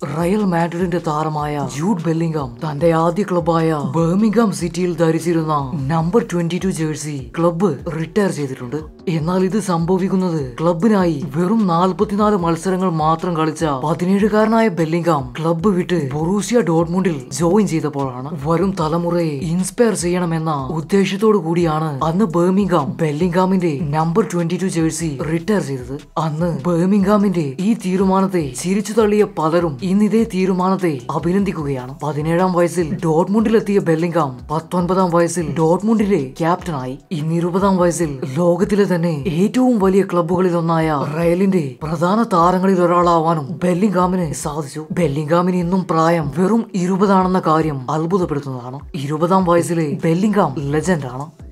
Real മാഡ്രിഡിന്റെ താരമായ Jude Bellingham തന്റെ ആദ്യ ക്ലബായ ബർമിംഗാം സിറ്റിയിൽ ധരിച്ചിരുന്ന number twenty two jersey club retire ചെയ്തിട്ടുണ്ട് എന്നാൽ ഇത് സംഭവിക്കുന്നത് ക്ലബിനായി വെറും നാൽപ്പത്തിനാല് മത്സരങ്ങൾ മാത്രം കളിച്ച പതിനേഴുകാരനായ ബെല്ലിംഗാം ക്ലബ്ബ് വിട്ട് ബൊറൂസിയ ഡോട്ട്മുണ്ടിൽ ജോയിൻ ചെയ്തപ്പോഴാണ് വരും തലമുറയെ ഇൻസ്പയർ ചെയ്യണമെന്ന ഉദ്ദേശത്തോടു കൂടിയാണ് അന്ന് ബർമിംഗാം ബെല്ലിംഗാമിന്റെ number twenty two jersey retire ചെയ്തത് അന്ന് ബർമിംഗാമിന്റെ ഈ തീരുമാനത്തെ ചിരിച്ചു തള്ളിയ പലരും ഇന്ന് ഇതേ തീരുമാനത്തെ അഭിനന്ദിക്കുകയാണ് പതിനേഴാം വയസ്സിൽ ഡോട്ട്മുണ്ടിലെത്തിയ ബെല്ലിംഗാം പത്തൊൻപതാം വയസ്സിൽ ഡോട്ട്മുണ്ടിലെ ക്യാപ്റ്റനായി ഇന്ന് ഇരുപതാം വയസ്സിൽ ലോകത്തിലെ തന്നെ ഏറ്റവും വലിയ ക്ലബ്ബുകളിൽ ഒന്നായ റയലിന്റെ പ്രധാന താരങ്ങളിൽ ഒരാളാവാനും ബെല്ലിംഗാമിന് സാധിച്ചു ബെല്ലിംഗാമിന് ഇന്നും പ്രായം വെറും ഇരുപതാണെന്ന കാര്യം അത്ഭുതപ്പെടുത്തുന്നതാണ് ഇരുപതാം വയസ്സിലെ ബെല്ലിംഗാം ലെജൻഡ് ആണ്